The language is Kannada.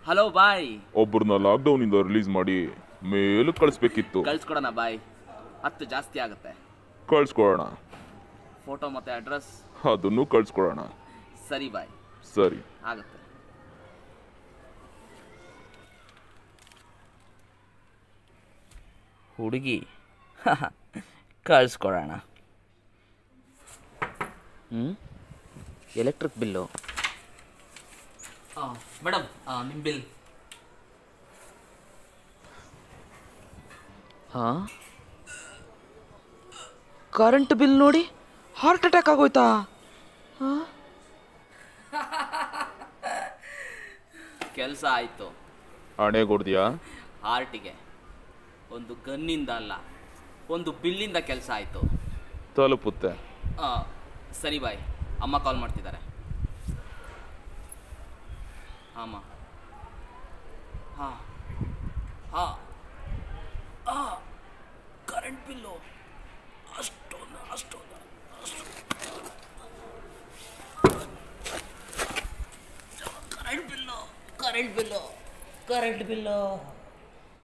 ಹಲೋ ಬಾಯ್ ಒಬ್ಬರನ್ನ ಲಾಕ್ಡೌನಿಂದ ರಿಲೀಸ್ ಮಾಡಿ ಮೇಲು ಕಳಿಸ್ಬೇಕಿತ್ತು ಕಳ್ಸ್ಕೊಡೋಣ ಬಾಯ್ ಹತ್ತು ಜಾಸ್ತಿ ಆಗುತ್ತೆ ಕಳ್ಸ್ಕೊಡೋಣ ಫೋಟೋ ಮತ್ತೆ ಅಡ್ರೆಸ್ ಅದನ್ನು ಕಳ್ಸ್ಕೊಡೋಣ ಸರಿ ಬಾಯ್ ಸರಿ ಆಗುತ್ತೆ ಹುಡುಗಿ ಕಳಿಸ್ಕೊಡೋಣ ಹ್ಞೂ ಎಲೆಕ್ಟ್ರಿಕ್ ಬಿಲ್ಲು ಮೇಡಮ್ ನಿಮ್ಮ ಬಿಲ್ ಹಾಂ ಕರೆಂಟ್ ಬಿಲ್ ನೋಡಿ ಹಾರ್ಟ್ ಅಟ್ಯಾಕ್ ಆಗೋಯ್ತಾ ಕೆಲಸ ಆಯಿತು ಹಣೆ ಕೊಡ್ತೀಯಾ ಹಾರ್ಟಿಗೆ ಒಂದು ಗನ್ನಿಂದ ಅಲ್ಲ ಒಂದು ಬಿಲ್ಲಿಂದ ಕೆಲಸ ಆಯಿತು ತಲುಪುತ್ತೆ ಸರಿ ಬಾಯ್ ಅಮ್ಮ ಕಾಲ್ ಮಾಡ್ತಿದ್ದಾರೆ ಅಮ್ಮ ಹಾಂ ಹಾಂ ಹಾಂ ಕರೆಂಟ್ ಬಿಲ್ಲು ಅಷ್ಟೊಂದು ಅಷ್ಟೊಂದು current bill current bill current bill